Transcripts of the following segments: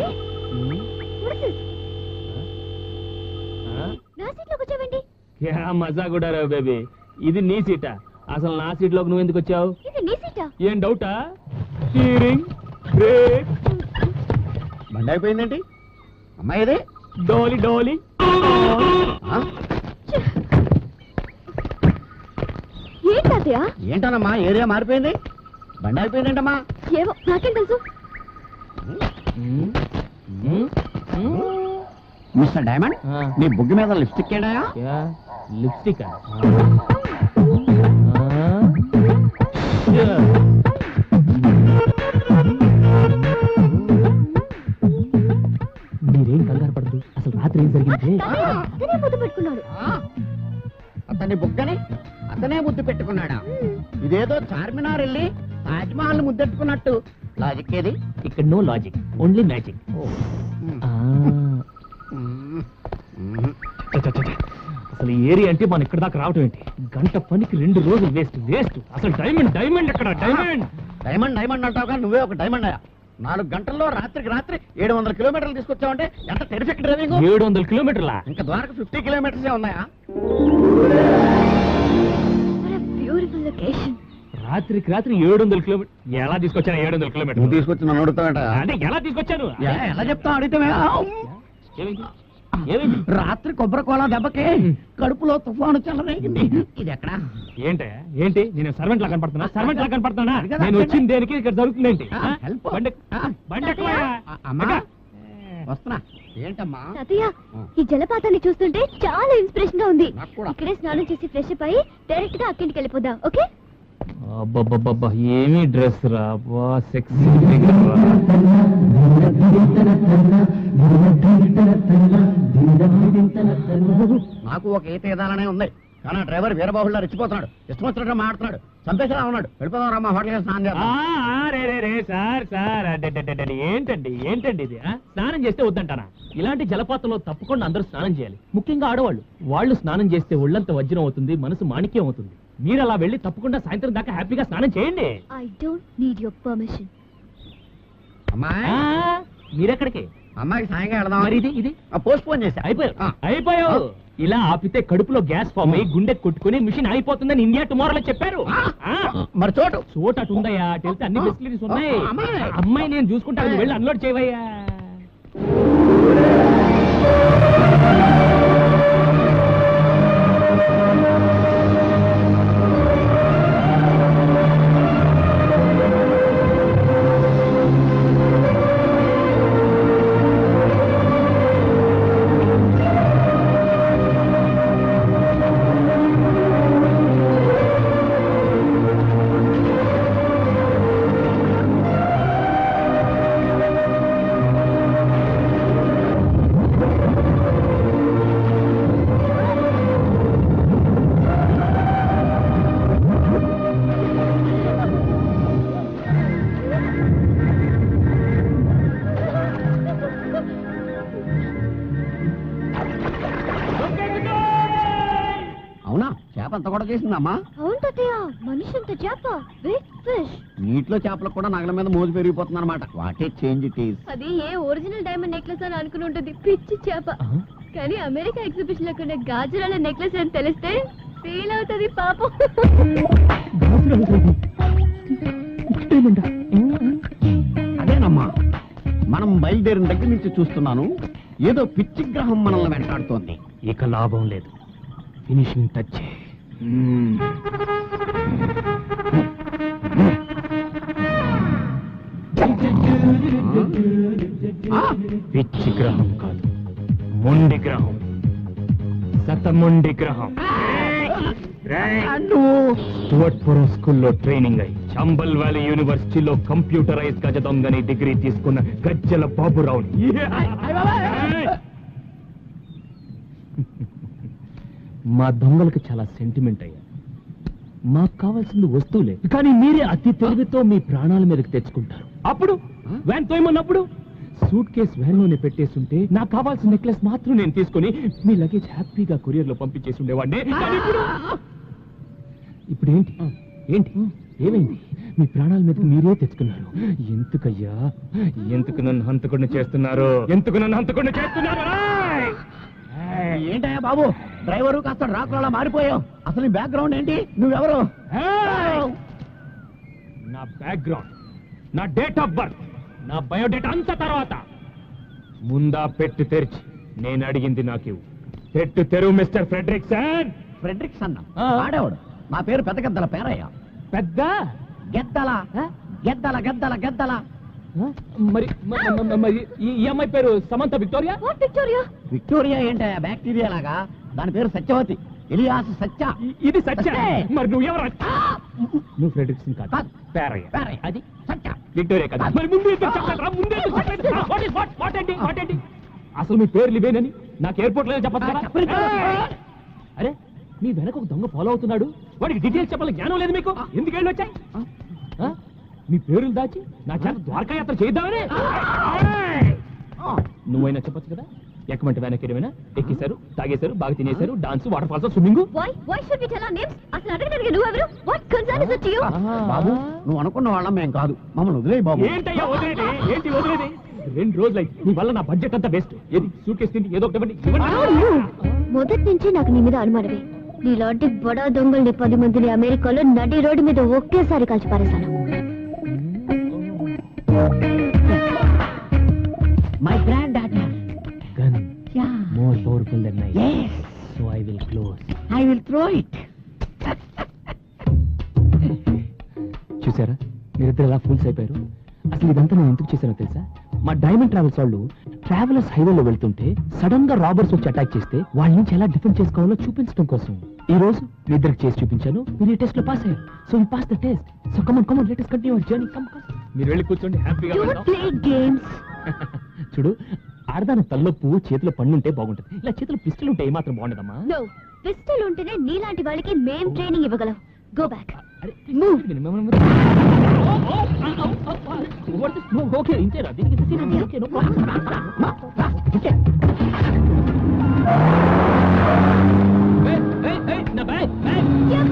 What is this? నా సీట్లో కూర్చోవండి క్యా మజా కూడా రా బేబీ ఇది నీ సీటా అసలు నా సీట్లోకి నువ్వు ఎందుకు వచ్చావు ఇది నీ సీటా ఏం డౌటా స్టీరింగ్ బ్రేక్ బండి అయిపోయిందేంటి అమ్మాయి ఇది డోలి డోలి ఆ? ఏంటి తాతయ్య ఏంటనమ్మా ఏరియా మారిపోయింది బండి అయిపోయిందేంటమ్మా ఏమో నాకేం తెలుసు మిస్టర్ డైమండ్ నీ బుగ్గి మీద లిప్స్టిక్ ఏడాయా क्या लिपस्टिक है మీరేం కంగారు పడదు అసలు రాత్రి ఏం జరిగింది తాతయ్య, అతనే ముద్దు పెట్టుకున్నాడు అతని బుగ్గని అతనే ముద్దు పెట్టుకున్నాడా ఇదేదో చార్మినార్ వెళ్ళి తాజ్మహల్ ముద్దెట్టుకున్నట్టు లాజిక్ ఏది ఇక్కడ నో లాజిక్ ఓన్లీ మ్యాజిక్ అసలు ఈ ఏరియా అంటే మనం ఇక్కడ దాకా రావటం ఏంటి గంట పనికి రెండు రోజులు వేస్ట్ వేస్ట్ అసలు డైమండ్ డైమండ్ ఎక్కడ డైమండ్ డైమండ్ డైమండ్ అంటావు కానీ నువ్వే ఒక డైమండ్ అయ్యా నాలుగు గంటల్లో రాత్రికి రాత్రి ఏడు వందల కిలోమీటర్లు తీసుకొచ్చావంటే ఎంత టెరిఫిక్ డ్రైవింగ్ ఏడు వందల కిలోమీటర్లా ఇంకా ద్వారకు ఫిఫ్టీ కిలోమీటర్స్ ఉన్నాయా బ్యూటిఫుల్ లొకేషన్ రాత్రికి రాత్రి ఏడు వందల కిలోమీటర్ ఎలా తీసుకొచ్చాను ఏడు వందల నువ్వు కిలోమీటర్ తీసుకొచ్చి నన్ను అడుగుతావంట అంటే ఎలా తీసుకొచ్చాను ఎలా చెప్తావు అడిగితే ఏమైంది ఏమైంది రాత్రి కొబ్బరి కోల దెబ్బకి కడుపులో తుఫాను చెలరేగింది ఇది ఎక్కడ ఏంటే ఏంటి నేను సర్వెంట్ లా కనపడుతున్నా సర్వెంట్ లా కనపడుతున్నా అది కదా నేను అర్థం వచ్చిన దేనికి ఇక్కడ జరుగుతుంది ఏంటి ఆ, help. బండి ఆ, బండి ఎక్కువయ్యా. ఆ, అమ్మా ఎక్క. వస్తున్నా ఏంటమ్మా తాతయ్య ఈ జలపాతాన్ని చూస్తుంటే చాలా ఇన్స్పిరేషన్ గా ఉంది నాకు కూడా. ఇక్కడే స్నానం చేసి ఫ్రెష్ అప్ అయ్యి డైరెక్ట్ గా అక్కింటికి వెళ్ళిపోదాం ఓకే అబ్బబ్బబ్బబ్బా ఏమి డ్రెస్ రా బా సెక్సీ నాకు ఒక ఈత ఏదాలనే ఉంది కానీ ఆ డ్రైవర్ వీరబాహుల్లో రెచ్చిపోతున్నాడు ఇష్టం వచ్చినట్టు మాడుతున్నాడు చంపేసేలా ఉన్నాడు వెళ్ళిపోదాం రమ్మా హోటల్ స్నానం చేద్దాం రే రే రే సార్ సార్ అడ్డడ్డడ్డడ్డ. ఏంటండి ఏంటండి ఇది ఆ? స్నానం చేస్తే వద్దంటారా ఇలాంటి జలపాతంలో తప్పకుండా అందరూ స్నానం చేయాలి ముఖ్యంగా ఆడవాళ్ళు వాళ్ళు స్నానం చేస్తే ఒళ్ళంత వజ్రం అవుతుంది మనసు మాణిక్యం అవుతుంది మీరు అలా వెళ్ళి తప్పకుండా సాయంత్రం దాకా హ్యాపీగా స్నానం చేయండి I don't need your permission అమ్మాయి ఆ, మీరెక్కడికి అమ్మాయికి సాయంగా వెళదాం మరి ఇది ఇది పోస్ట్ పోన్ చేశా అయిపోయావు ఆ. అయిపోయావు ఇలా ఆపితే కడుపులో గ్యాస్ ఫామ్ అయ్యి గుండె కొట్టుకుని మిషన్ అయిపోతుందని ఇండియా టుమారోలో చెప్పారు ఆ. మరి చోటు చోట అటు ఉందయ్యా అటు వెళ్తే అన్ని ఫెసిలిటీస్ ఉన్నాయి ఆ, అమ్మాయి. అమ్మాయి నేను చూసుకుంటాను నువ్వు వెళ్ళి అన్లోడ్ చేయవయ్యా అవునా చేప అంత కూడా చేసిందమ్మా అవును తాతయ్య మనిషి అంత చేప బిగ్ ఫిష్ నీటిలో చేపలకు కూడా నగల మీద మోజు పెరిగిపోతుంది అనమాట వాటే చేంజ్ ఇట్ ఈస్ అది ఏ ఒరిజినల్ డైమండ్ నెక్లెస్ అని అనుకుని ఉంటుంది పిచ్చి చేప కానీ అమెరికా ఎగ్జిబిషన్ లో కొనే గాజురాల నెక్లెస్ అని తెలిస్తే ఫీల్ అవుతుంది పాపం అదేనమ్మా మనం బయలుదేరిన దగ్గర నుంచి చూస్తున్నాను ఏదో పిచ్చి గ్రహం మనల్ని వెంటాడుతోంది ఇక లాభం లేదు ఫినిషింగ్ టచ్ ఆ, పిచ్చి గ్రహం కాదు మొండి గ్రహం శతమొండి గ్రహం నువ్వు స్టువర్ట్పురం స్కూల్లో ట్రైనింగ్ అయి చంబల్ వ్యాలీ యూనివర్సిటీలో కంప్యూటరైజ్ గజ దొంగని డిగ్రీ తీసుకున్న గజ్జల బాబురావుని మా దొంగలకు చాలా సెంటిమెంట్ అయ్యా మాకు కావాల్సింది వస్తువులే కానీ మీరే అతి తెలివితో మీ ప్రాణాల మీదకి తెచ్చుకుంటారు అప్పుడు వ్యాన్ తోయమన్నప్పుడు సూట్ కేస్ వ్యాన్ లోనే పెట్టేస్తుంటే నాకు కావాల్సిన నెక్లెస్ మాత్రం నేను తీసుకొని మీ లగేజ్ హ్యాపీగా కొరియర్ లో పంపించేసి ఉండేవాడిని కానీ ఇప్పుడు ఇప్పుడు ఏంటి ఏంటి ఏమైంది మీ ప్రాణాల మీదకి మీరే తెచ్చుకున్నారు ఎందుకయ్యా ఎందుకు నన్ను హంతకుండా చేస్తున్నారు ఎందుకు నన్ను హంతకుండా చేస్తున్నారు రాయ్! ఏయ్! ఏంటయ్యా బాబు డ్రైవరు కాస్త డ్రాకులా మారిపోయావు అసలు నీ బ్యాక్గ్రౌండ్ ఏంటి నువ్వెవరు ఏయ్! నా బ్యాక్గ్రౌండ్ నా డేట్ ఆఫ్ బర్త్ నా బయోడేటా అంత తర్వాత ముందా పెట్టు తెరిచి నేను అడిగింది నాకు పెట్టు తెరువు మిస్టర్ ఫ్రెడ్రిక్సన్ ఫ్రెడ్రిక్స్ అన్న ఆ. ఆడేవాడు నా పేరు పెద్ద గద్దల పేరయ్య పెద్ద గెద్దల గెద్దల గెద్దల గెద్దల మరి మ- మ- మ- మరి ఈ ఈ అమ్మాయి పేరు Samantha Victoria what Victoria Victoria ఏంటయ్యా బ్యాక్టీరియా లాగా దాని పేరు సత్యవతి ఎలియాస్ సత్య ఇ- ఇది సత్య సత్యే. మరి నువ్వు ఎవరు నువ్వు ఫ్రెడ్రిక్సన్ కాదు కాదు. పేరయ్య పేరయ్య అది సత్య విక్టోరియా కదా మరి ముందు ఎందుకు చెప్పలేదురా? ముందు ఎందుకు చెప్పలేదు? ఆ, what is what? What ఏంటి? What ఏంటి? అసలు మీ పేర్లు ఇవేనని నాకు ఎయిర్పోర్ట్ లో చెప్పదు కదా? చెప్పలేదు కదా. ఏయ్! అరే మీ వెనక ఒక దొంగ ఫాలో అవుతున్నాడు వాడికి డీటెయిల్స్ చెప్పాలి జ్ఞానం లేదు మీకు ఎందుకు వెళ్ళి వచ్చాయి ఆ? మీ పేర్లు దాచి నా చేత ద్వారకా యాత్ర చేద్దామని ఏయ్! నువ్వైనా చెప్పొచ్చు కదా ఎక్కమంటే వెనక్కి ఏమైనా ఎక్కేశారు తాగేశారు బాగా తినేశారు dance waterfalls swimming why why should we tell our names అసలు అడగడానికి నువ్వు ఎవరు what concern is it to you బాబు నువ్వు అనుకున్న వాళ్ళం మేం కాదు మమ్మల్ని వదిలేయి బాబు ఏంటయ్యా వదిలేది ఏంటి వదిలేది రెండు రోజులు నీ వల్ల నా బడ్జెట్ అంతా వేస్ట్ ఏది సూట్ కేసు తిండి ఏదో ఒకటి ఇవ్వండి. ఇవ్వండి. మొదటి నుంచి నాకు నీ మీద అనుమానమే నీలాంటి బడా దొంగల్ని పది మందిని అమెరికాలో నడి రోడ్డు మీద ఒకేసారి కాల్చి పారేశాను my granddaughter Gun more powerful than knife. Yes So I will close. I will throw it చూసారా మీరిద్దరు ఎలా ఫూల్స్ అయిపోయారు అసలు ఇదంతా నేను ఎందుకు చేశానో తెలుసా మా డైమండ్ ట్రావెల్స్ వాళ్ళు ట్రావెలర్స్ హైవేలో వెళ్తుంటే సడన్ గా రాబర్స్ వచ్చి అటాక్ చేస్తే వాళ్ళ నుంచి ఎలా డిఫెండ్ చేసుకోవాలో చూపించడం కోసం ఈ రోజు మీ ఇద్దరికి చేసి చూపించాను మీరు ఈ టెస్ట్ లో పాస్ అయ్యారు so you pass the test so come on come on let us continue our journey come come మీరు వెళ్ళి కూర్చోండి హ్యాపీగా డోంట్ ప్లే గేమ్స్ చూడు ఆడదాని తల్లో పువ్వు చేతిలో పండు ఉంటే బాగుంటుంది ఇలా చేతిలో పిస్టల్ ఉంటే ఏమాత్రం బాగుండదమ్మా నో పిస్టల్ ఉంటేనే నీలాంటి వాళ్ళకి మేం ట్రైనింగ్ ఇవ్వగలం గో బ్యాక్ అరే Move. ఓకే ఇంతేరా దీనికి ఇంత scene ఉంది. Okay, no problem. Okay. Hey, hey, hey, నా bag, bag.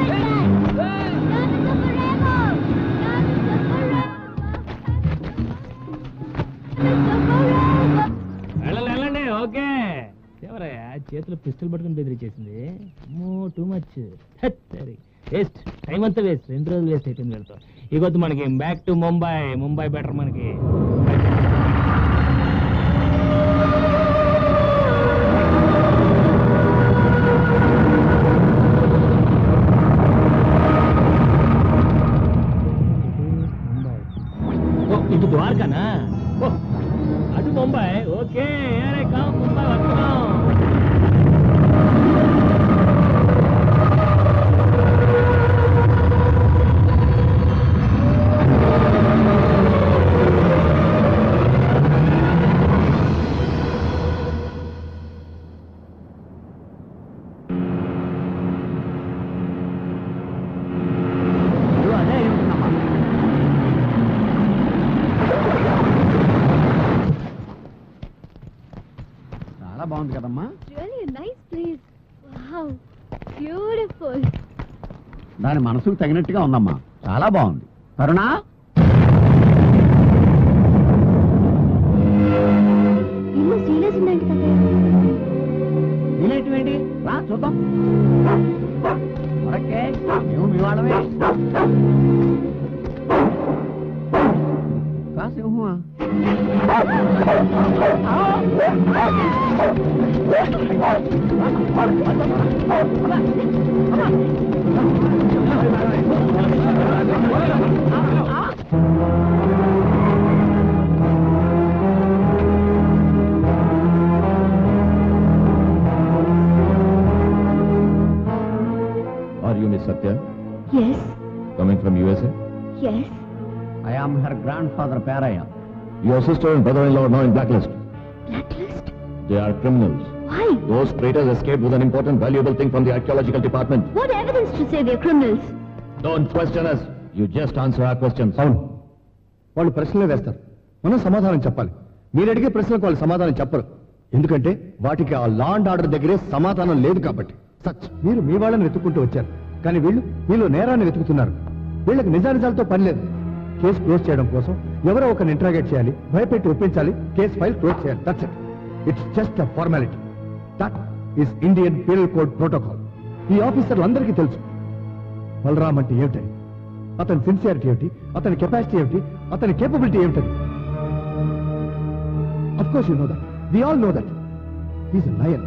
వెళ్ళండి, వెళ్ళండి ఓకే ఎవరయ్యా చేతిలో పిస్టల్ పట్టుకుని బెదిరించేసింది మో టూ మచ్ సరే వేస్ట్ టైం అంతా వేస్ట్ రెండు రోజులు వేస్ట్ అయిపోయింది వెళ్తాం ఇగొద్దు మనకి back to Mumbai Mumbai better మనకి ముంబై ఓ ఇటు ద్వారకానా ఓ అటు ముంబై ఓకే అరే కావు ముంబై వస్తున్నాం అదే అయ్యుంటుందమ్మా. చాలా బాగుంది కదమ్మా Really a nice place. Wow. Beautiful. దాని మనసుకు తగినట్టుగా ఉందమ్మా చాలా బాగుంది కరుణా ఇల్లు సీరియస్ ఉందండి నేనేంటి రా చూద్దాం ఓకే మేము మీ వాళ్ళమే కాసింహమా Are you Miss Satya, yes coming from USA? Yes I am her grandfather Perayya Your sister and brother-in-law are now in blacklist. Blood list They are criminals. Why Those traitors escaped with an important valuable thing from the archaeological department. What evidence to say they criminals Don't question us. You just answer our questions. అవును వాళ్ళు ప్రశ్నలే వేస్తారు మనం సమాధానం చెప్పాలి మీరు అడిగే ప్రశ్నలకు వాళ్ళు సమాధానం చెప్పరు ఎందుకంటే వాటికి ఆ లా అండ్ ఆర్డర్ దగ్గరే సమాధానం లేదు కాబట్టి సచ్ మీరు మీ వాళ్ళని వెతుక్కుంటూ వచ్చారు కానీ వీళ్ళు మీలో నేరాన్ని వెతుకుతున్నారు వీళ్ళకి నిజానిజాలతో పని లేదు కేసు క్లోజ్ చేయడం కోసం ఎవరో ఒకరిని ఇంట్రాగేట్ చేయాలి భయపెట్టి ఒప్పించాలి కేసు ఫైల్ క్లోజ్ చేయాలి that's it it's just a formality that is Indian penal code protocol ఈ ఆఫీసర్లు అందరికీ తెలుసు బలరామ్ అంటే ఏమిటని అతని సిన్సియారిటీ ఏమిటి అతని కెపాసిటీ ఏమిటి అతని కేపబిలిటీ ఏమిటని of course you know that we all know that is lion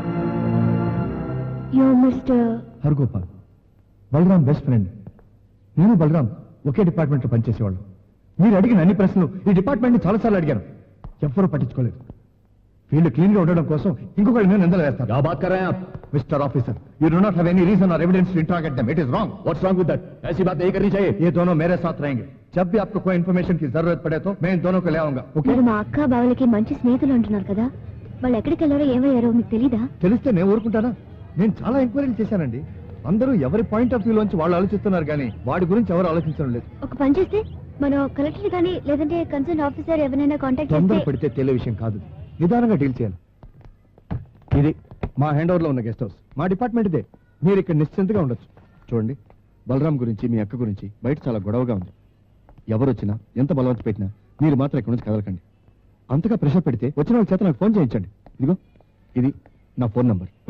yo mister Hargopal Balram best friend నేను బలరాం ఒకే డిపార్ట్మెంట్లో పనిచేసేవాళ్ళు మీరు అడిగిన అన్ని ప్రశ్నలు ఈ డిపార్ట్మెంట్ని చాలాసార్లు అడిగాను ఎవ్వరూ పట్టించుకోలేదు వీళ్ళు క్లీన్ గా ఉండడం కోసం ఇంకొకరి మీద నిందలు వేస్తారు क्या बात कर रहे हैं आप mister officer you do not have any reason और evidence to interrogate them it is wrong what's wrong with that ऐसी बात नहीं करनी चाहिए ये दोनों मेरे साथ रहेंगे जब भी आपको कोई इन्फॉर्मेशन की जरूरत पड़े तो मैं इन दोनों को ले आऊंगा ओके మీరు మా అక్క బావలకి మంచి స్నేహితులు అంటున్నారు కదా వాళ్ళు ఎక్కడికి వెళ్ళారో ఏమయ్యారో మీకు తెలీదా తెలిస్తే నేను ఊరుకుంటానా నేను చాలా ఎంక్వైరీలు చేశానండి అందరూ ఎవరి పాయింట్ ఆఫ్ వ్యూలోంచి వాళ్ళు ఆలోచిస్తున్నారు కానీ వాడి గురించి ఎవరు ఆలోచించడం లేదు ఒక పని చేస్తే మనం కలెక్టర్ కానీ లేదంటే కన్సర్న్ ఆఫీసర్ ఎవరైనా కాంటాక్ట్ తొందర చేస్తే పడితే తెలియ విషయం కాదు నిదానంగా డీల్ చేయాలి ఇది మా హ్యాండ్ ఓవర్ లో ఉన్న గెస్ట్ హౌస్ మా డిపార్ట్మెంట్ ఇదే మీరు ఇక్కడ నిశ్చింతగా ఉండొచ్చు చూడండి బలరాం గురించి మీ అక్క గురించి బయట చాలా గొడవగా ఉంది ఎవరు వచ్చినా ఎంత బలవంత పెట్టినా మీరు మాత్రం ఇక్కడ నుంచి కదలకండి అంతగా ప్రెషర్ పెడితే వచ్చిన వాళ్ళ చేత నాకు ఫోన్ చేయించండి ఇదిగో ఇది నా ఫోన్ నంబర్